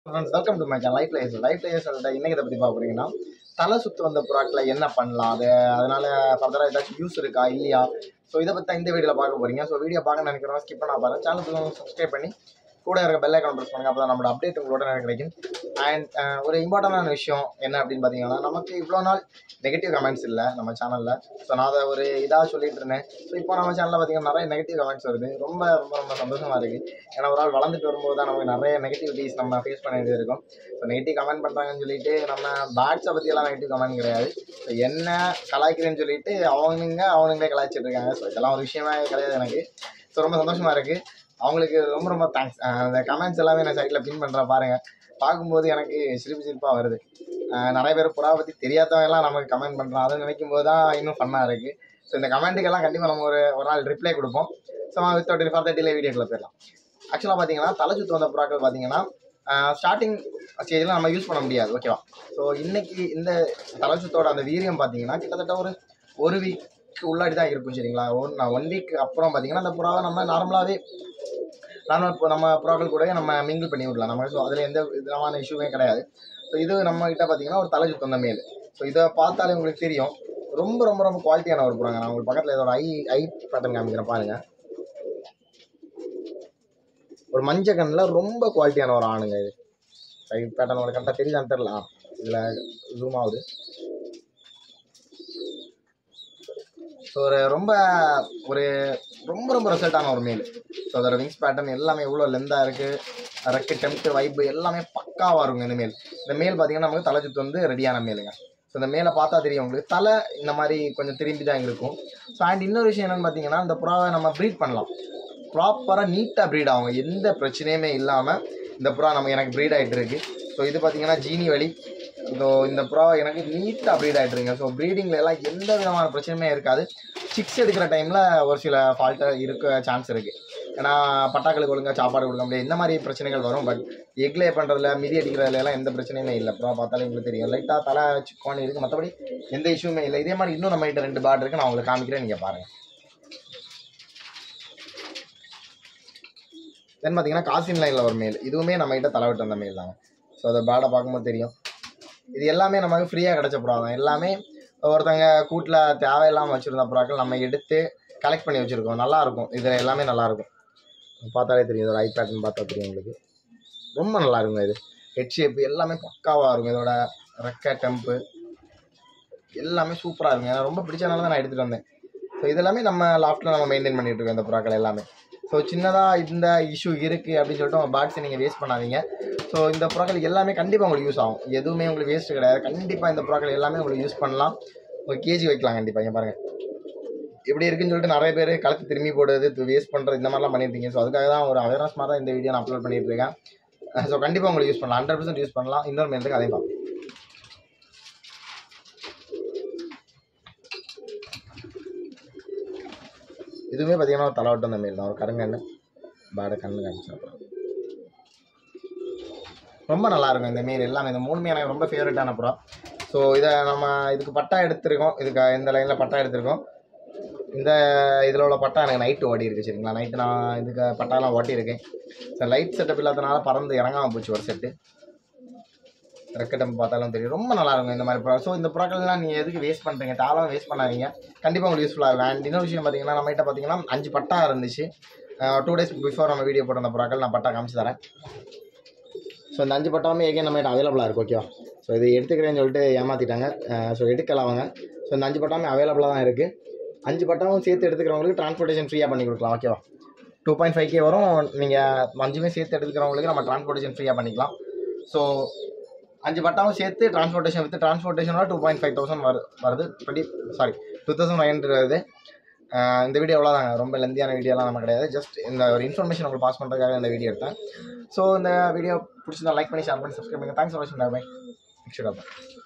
friends welcome to my channel life layers life layers இன்னைக்கு இதை பற்றி பார்க்க போறீங்கன்னா தலை சுத்து வந்த புறாக்களை என்ன பண்ணலாம் அது அதனால ஃபர்தராக ஏதாச்சும் யூஸ் இருக்கா இல்லையா ஸோ இதை பற்றி இந்த வீடியோவில் பார்க்க போறீங்க ஸோ வீடியோ பார்க்க நினைக்கிறவங்க ஸ்கிப் பண்ணா பாருங்க சேனலுக்கு சப்ஸ்கிரைப் பண்ணி கூட இருக்க பெல் ஐக்கான் ப்ரெஸ் பண்ணுங்க அப்போ தான் நம்மளோட அப்டேட் உங்களோட எனக்கு கிடைக்கும் அண்ட் ஒரு இம்பார்ட்டண்டான விஷயம் என்ன அப்படின்னு பார்த்தீங்கன்னா நமக்கு இவ்வளோ நாள் நெகட்டிவ் கமெண்ட்ஸ் இல்லை நம்ம சேனலில் ஸோ நான் அதை ஒரு இதாக சொல்லிட்டு இருந்தேன் ஸோ இப்போ நம்ம சேனலில் பார்த்தீங்கன்னா நிறைய நெகட்டிவ் கமெண்ட்ஸ் வருது ரொம்ப ரொம்ப ரொம்ப சந்தோஷமாக இருக்குது ஏன்னா ஒரு ஆள் வளர்ந்துட்டு வரும்போது தான் நமக்கு நிறைய நெகட்டிவிட்டிஸ் நம்ம ஃபேஸ் பண்ண வேண்டியது இருக்கும் ஸோ நெகட்டிவ் கமெண்ட் பண்ணுறாங்கன்னு சொல்லிட்டு நம்ம பேட்ஸை பற்றியெல்லாம் நெகட்டிவ் கமெண்ட் கிடையாது ஸோ என்ன கலாய்க்கிறேன்னு சொல்லிட்டு அவனுங்க அவனுங்களே கலாய்ச்சிட்டு இருக்காங்க ஸோ இதெல்லாம் ஒரு விஷயமே கிடையாது எனக்கு ஸோ ரொம்ப சந்தோஷமாக இருக்குது அவங்களுக்கு ரொம்ப ரொம்ப தேங்க்ஸ் அந்த கமெண்ட்ஸ் எல்லாமே நான் சைடில் பின் பண்ணுறேன் பாருங்கள் பார்க்கும்போது எனக்கு சிரிப்பு சிரிப்பாக வருது அஹ் நிறைய பேர் புறா பற்றி தெரியாதவங்க எல்லாம் நமக்கு கமெண்ட் பண்ணுறோம் அதை நினைக்கும் போது தான் இன்னும் ஃபன்னாக இருக்குது ஸோ இந்த கமெண்ட்டுக்கெல்லாம் கண்டிப்பாக நம்ம ஒரு ஒரு நாள் ரிப்ளை கொடுப்போம் ஸோ வித்தவுட் ஃபார் டிலே வீடியோக்குள்ள போயிடலாம் ஆக்சுவலாக பார்த்தீங்கன்னா தலை சுத்து வந்த புறாக்கள் பார்த்தீங்கன்னா ஸ்டார்டிங் ஸ்டேஜில் நம்ம யூஸ் பண்ண முடியாது ஓகேவா ஸோ இன்னைக்கு இந்த தலை சுத்தோட அந்த வீரியம் பார்த்தீங்கன்னா கிட்டத்தட்ட ஒரு ஒரு வீக் உள்ளாடி தான் இருக்கும் சரிங்களா ஒன் ஒன் வீக் அப்புறம் பார்த்தீங்கன்னா அந்த புறாவை நம்ம நார்மலாகவே நார்மல் இப்போ நம்ம புறாக்கள் கூட நம்ம மிங்கிள் பண்ணி விடலாம் நம்ம ஸோ அதில் எந்த விதமான இஷ்யூவே கிடையாது ஸோ இது நம்ம கிட்ட பார்த்தீங்கன்னா ஒரு தலை சுத்தம் மேல் ஸோ இதை பார்த்தாலே உங்களுக்கு தெரியும் ரொம்ப ரொம்ப ரொம்ப குவாலிட்டியான ஒரு புறாங்க நான் உங்களுக்கு பக்கத்தில் இதோட ஐ ஐ பேட்டர்ன் காமிக்கிறேன் பாருங்க ஒரு மஞ்சள் கண்ணில் ரொம்ப குவாலிட்டியான ஒரு ஆணுங்க இது ஐ பேட்டர்ன் உங்களுக்கு கரெக்டாக தெரியுதான்னு தெரில இதில் ஜூம் ஆகுது ஸோ ஒரு ரொம்ப ஒரு ரொம்ப ரொம்ப ரிசல்ட்டான ஒரு மேல் ஸோ அதோட விங்ஸ் பேட்டர்ன் எல்லாமே எவ்வளோ லெந்தாக இருக்குது ரெக்கு டெம்ப்ட் வைப்பு எல்லாமே பக்காவாக இருக்கும் இந்த மேல் இந்த மேல் பார்த்தீங்கன்னா நமக்கு தலை சுத்து வந்து ரெடியான மேலுங்க ஸோ இந்த மேலே பார்த்தா தெரியும் உங்களுக்கு தலை இந்த மாதிரி கொஞ்சம் திரும்பி தான் இருக்கும் ஸோ அண்ட் இன்னொரு விஷயம் என்னென்னு பார்த்தீங்கன்னா இந்த புறாவை நம்ம ப்ரீட் பண்ணலாம் ப்ராப்பராக நீட்டாக ப்ரீட் ஆகும் எந்த பிரச்சனையுமே இல்லாமல் இந்த புறா நம்ம எனக்கு ப்ரீட் ஆகிட்டு இருக்கு ஸோ இது பார்த்தீங்கன்னா ஜீனி வழி ஸோ இந்த புறா எனக்கு நீட்டாக ப்ரீட் ஆகிட்டு இருக்குங்க ஸோ ப்ரீடிங்கில் எல்லாம் எந்த விதமான பிரச்சனையுமே இருக்காது சிக்ஸ் எடுக்கிற டைமில் ஒரு சில ஃபால்ட்டாக இருக்க சான்ஸ் இருக்குது ஏன்னா பட்டாக்களுக்கு ஒழுங்காக சாப்பாடு கொடுக்க முடியாது இந்த மாதிரி பிரச்சனைகள் வரும் பட் எக்லே பண்ணுறதுல மிதி அடிக்கிறதுல எல்லாம் எந்த பிரச்சனையுமே இல்லை புறா பார்த்தாலே உங்களுக்கு தெரியும் லைட்டாக தலை சிக்கோன்னு இருக்குது மற்றபடி எந்த இஷ்யூமே இல்லை இதே மாதிரி இன்னும் நம்ம கிட்ட ரெண்டு பேட் இருக்குது நான் உங்களுக்கு காமிக்கிறேன் நீங்கள் பாருங்கள் தென் பார்த்தீங்கன்னா காசின் லைனில் ஒரு மேல் இதுவுமே நம்ம கிட்ட தலைவிட்டு வந்த மேல் தாங்க ஸோ அதை பேடை பார்க்கும்போது தெரியும் இது எல்லாமே நமக்கு ஃப்ரீயாக கிடச்ச புறா தான் எல்லாமே ஒருத்தங்க கூட்டில் தேவையில்லாமல் வச்சுருந்த புறாக்கள் நம்ம எடுத்து கலெக்ட் பண்ணி வச்சுருக்கோம் நல்லாயிருக்கும் இதில் எல்லாமே நல்லாயிருக்கும் பார்த்தாலே தெரியும் இதோட ஐ பேட்டர்ன் பார்த்தா தெரியும் உங்களுக்கு ரொம்ப நல்லா இருக்குங்க இது ஹெட் ஷேப் எல்லாமே பக்காவாக இருக்கும் இதோட ரெக்க டெம்ப்பு எல்லாமே சூப்பராக இருக்கும் எனக்கு ரொம்ப பிடிச்சனால தான் நான் எடுத்துகிட்டு வந்தேன் ஸோ இதெல்லாமே நம்ம லாஃப்ட்டில் நம்ம மெயின்டைன் பண்ணிட்டு இருக்கோம் இந்த புறாக்கள் எல்லாமே ஸோ சின்னதாக இந்த இஷ்யூ இருக்குது அப்படின்னு சொல்லிட்டு உங்கள் பேட்ஸை நீங்கள் வேஸ்ட் பண்ணாதீங்க ஸோ இந்த புறாக்கள் எல்லாமே கண்டிப்பாக உங்களுக்கு யூஸ் ஆகும் எதுவுமே உங்களுக்கு வேஸ்ட் கிடையாது கண்டிப்பாக இந்த புறாக்கள் எல்லாமே உங்களுக்கு யூஸ் பண்ணலாம் ஒரு கேஜி வைக்கலாம் கண்டிப்பாக இங்கே பாருங்கள் இப்படி இருக்குன்னு சொல்லிட்டு நிறைய பேர் கழுத்து திரும்பி போடுறது வேஸ்ட் பண்ணுறது இந்த மாதிரிலாம் பண்ணியிருக்கீங்க ஸோ அதுக்காக தான் ஒரு அவேர்னஸ் மாதிரி தான் இந்த வீடியோ நான் அப்லோட் பண்ணிட்டு இருக்கேன் ஸோ கண்டிப்பாக உங்களுக்கு யூஸ் பண்ணலாம் ஹண்ட்ரட் பர்சன்ட் யூஸ் பண்ணலாம் இன்னொரு மேலுக்கு அதையும் பார்ப்போம் இதுவுமே பார்த்தீங்கன்னா ஒரு தலைவட்டம் அந்த மேல் தான் ஒரு கருங்கண்ணு பேட கண்ணு காமிச்சேன் ரொம்ப நல்லா இருக்கும் இந்த மீன் எல்லாமே இந்த மூணுமே எனக்கு ரொம்ப ஃபேவரட்டான புறா ஸோ இதை நம்ம இதுக்கு பட்டா எடுத்திருக்கோம் இதுக்கு இந்த லைனில் பட்டா எடுத்திருக்கோம் இந்த இதில் உள்ள பட்டா எனக்கு நைட்டு ஓடி இருக்கு சரிங்களா நைட்டு நான் இதுக்கு பட்டாலாம் ஓட்டியிருக்கேன் ஸோ லைட் செட்டப் இல்லாதனால பறந்து இறங்காமல் போச்சு ஒரு செட்டு ரெக்கட்டம் பார்த்தாலும் தெரியும் ரொம்ப நல்லா இருக்கும் இந்த மாதிரி புறா ஸோ இந்த புறாக்கள்லாம் நீங்கள் எதுக்கு வேஸ்ட் பண்ணுறீங்க தாளாக வேஸ்ட் பண்ணாதீங்க கண்டிப்பாக உங்களுக்கு யூஸ்ஃபுல்லாக இருக்கும் அண்ட் இன்னொரு விஷயம் பார்த்தீங்கன்னா நம்ம கிட்ட பார்த்தீங்கன்னா அஞ்சு பட்டா இருந்துச்சு டூ டேஸ் பிஃபோர் நம்ம வீடியோ போட்ட அந்த புறாக்கள் நான் பட்டா காமிச்சு தரேன் ஸோ இந்த அஞ்சு பட்டாவுமே ஏகே நம்ம அவைலபிளாக இருக்கும் ஓகேவா ஸோ இது எடுத்துக்கிறேன்னு சொல்லிட்டு ஏமாற்றிட்டாங்க ஸோ எடுக்கலாம் அவங்க ஸோ இந்த அஞ்சு பட்டாவுமே அவைலபிளாக தான் இருக்குது அஞ்சு பட்டாவும் சேர்த்து எடுத்துக்கிறவங்களுக்கு டிரான்ஸ்போர்ட்டேஷன் ஃப்ரீயாக பண்ணி கொடுக்கலாம் ஓகேவா டூ பாயிண்ட் ஃபைவ் கே வரும் நீங்கள் அஞ்சுமே சேர்த்து எடுத்துக்கிறவங்களுக்கு நம்ம டிரான்ஸ்போர்ட்டேஷன் ஃப்ரீயாக பண்ணிக்கலாம் ஸோ அஞ்சு பட்டாவும் சேர்த்து டிரான்ஸ்போர்ட்டேஷன் வித் டிரான்ஸ்போர்ட்டேஷனோட டூ பாயிண்ட் ஃபைவ் தௌசண்ட் வரு வருது twenty sorry two thousand five hundred வருது ஆஹ் இந்த வீடியோ அவ்வளோதாங்க ரொம்ப லெந்தியான வீடியோலாம் நம்ம கிடையாது ஜஸ்ட் இந்த ஒரு இன்ஃபர்மேஷன் உங்களுக்கு பாஸ் பண்ணுறதுக்காக இந்த வீடியோ எடுத்தேன் ஸோ இந்த வீடியோ பிடிச்சிருந்தா லைக் பண்ணி ஷேர் பண்ணி சப்ஸ்கிரைப் பண்ணுங்கள் தேங்க்ஸ் ஃபார் வாட்சிங் பை நெக்ஸ்ட்